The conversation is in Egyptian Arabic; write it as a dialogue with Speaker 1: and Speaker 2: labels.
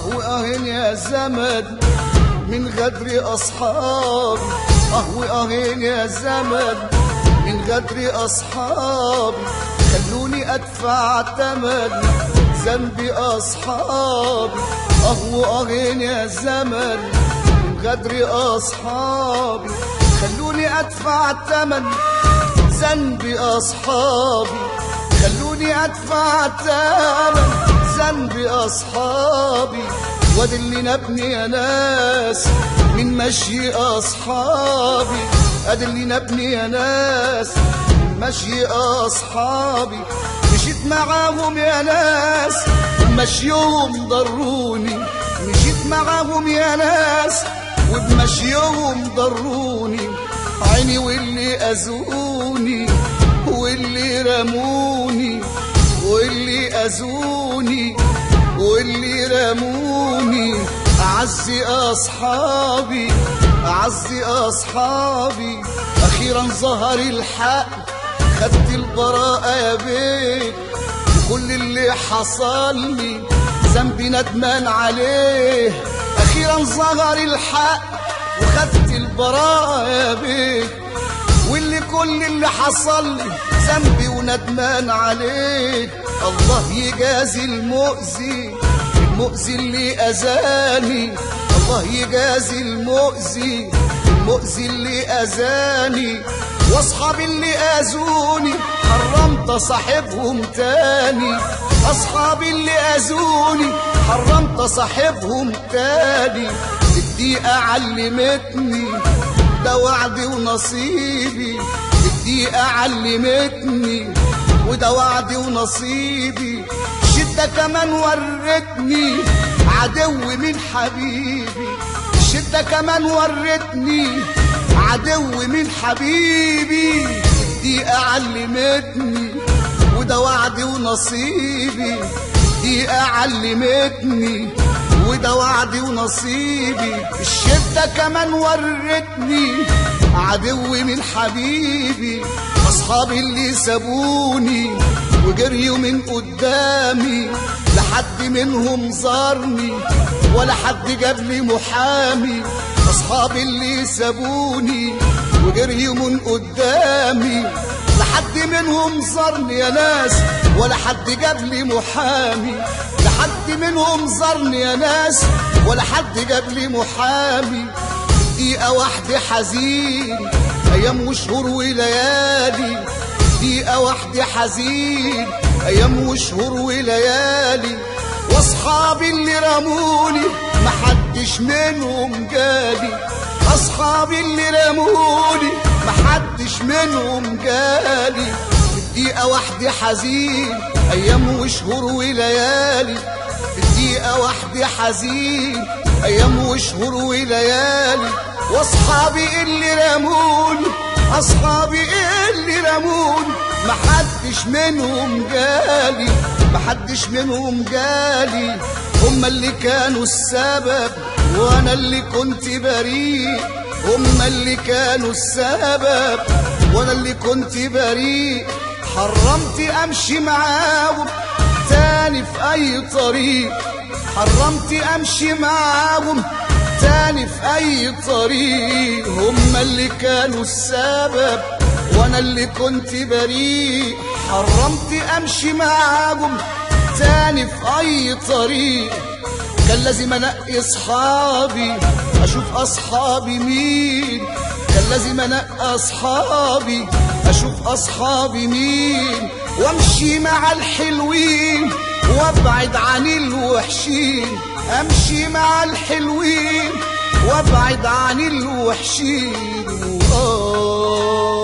Speaker 1: أهو أهن يا زمن من غدر أصحابي أهو أهن يا زمن من غدر أصحابي خلوني أدفع تمن ذنبي أصحابي أهو أهن يا زمن من غدر أصحابي خلوني أدفع تمن ذنبي أصحابي خلوني أدفع تمن ذنبي أصحابي وادلي نبني يا ناس من مشي أصحابي أدلي نبني يا ناس من مشي أصحابي مشيت معاهم يا ناس مشيهم ضروني مشيت معاهم يا ناس وبمشيهم ضروني عيني واللي أذوني واللي رموني واللي أذوني واللي رموني أعزي أصحابي أعزي أصحابي أخيرا ظهر الحق خدت البراءة يا بيت وكل اللي حصل لي ذنبي ندمان عليه أخيرا ظهر الحق وخدت البراءة يا بيت واللي كل اللي حصل لي ذنبي وندمان عليه الله يجازي المؤذي المؤذي اللي أذاني الله يجازي المؤذي المؤذي اللي أذاني واصحابي اللي أذوني حرمت صاحبهم تاني أصحابي اللي أذوني حرمت صاحبهم تاني الدقيقة علمتني ده وعدي ونصيبي الدقيقة علمتني وده وعدي ونصيبي الشدة كمان ورتني عدو من حبيبي الشدة كمان ورتني عدو من حبيبي الدقيقة علمتني وده وعدي ونصيبي الدقيقة علمتني وده وعدي ونصيبي الشدة كمان ورتني عدو من حبيبي أصحابي اللي سابوني وجريوا من قدامي لحد منهم زارني ولا حد جاب لي محامي أصحابي اللي سابوني وجريوا من قدامي لحد منهم زارني يا ناس ولا حد جاب لي محامي لحد منهم زارني يا ناس ولا حد جاب لي محامي دقيقة واحدة حزين أيام وشهور وليالي دقيقة واحدة حزين أيام وشهور وليالي وأصحابي اللي رموني محدش منهم جالي أصحابي اللي رموني محدش منهم جالي دقيقة واحدة حزين أيام وشهور وليالي دقيقة واحدة حزين أيام وشهور وليالي وأصحابي اللي رموني أصحابي اللي رموني محدش منهم جالي محدش منهم جالي هما اللي كانوا السبب وأنا اللي كنت بريء هما اللي كانوا السبب وأنا اللي كنت بريء حرمت أمشي معاهم تاني في أي طريق حرمت أمشي معاهم تاني في أي طريق هما اللي كانوا السبب وأنا اللي كنت بريء حرمت أمشي معاهم تاني في أي طريق كان لازم أنقي أصحابي أشوف أصحابي مين كان لازم أنقي أصحابي أشوف أصحابي مين وأمشي مع الحلوين وأبعد عن الوحشين أمشي مع الحلوين وأبعد عن الوحشين آه